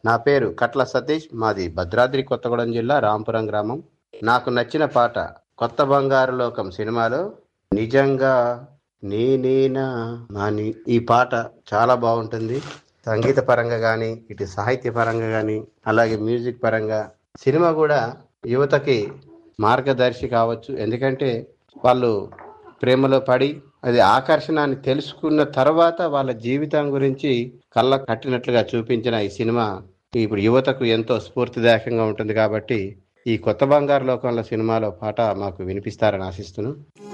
నా పేరు కట్ల సతీష్ మాది భద్రాద్రి కొత్తగూడెం జిల్లా రాంపురం గ్రామం నాకు నచ్చిన పాట కొత్త బంగారు లోకం సినిమాలో నిజంగా నేనేనా అని ఈ పాట చాలా బాగుంటుంది సంగీత పరంగా కానీ ఇటు సాహిత్య పరంగా కానీ అలాగే మ్యూజిక్ పరంగా సినిమా కూడా యువతకి మార్గదర్శి కావచ్చు ఎందుకంటే వాళ్ళు ప్రేమలో పడి అది ఆకర్షణని తెలుసుకున్న తర్వాత వాళ్ళ జీవితం గురించి కళ్ళ కట్టినట్లుగా చూపించిన ఈ సినిమా ఇప్పుడు యువతకు ఎంతో స్ఫూర్తిదాయకంగా ఉంటుంది కాబట్టి ఈ కొత్త బంగారు లోకంలో సినిమాలో పాట మాకు వినిపిస్తారని ఆశిస్తున్నాను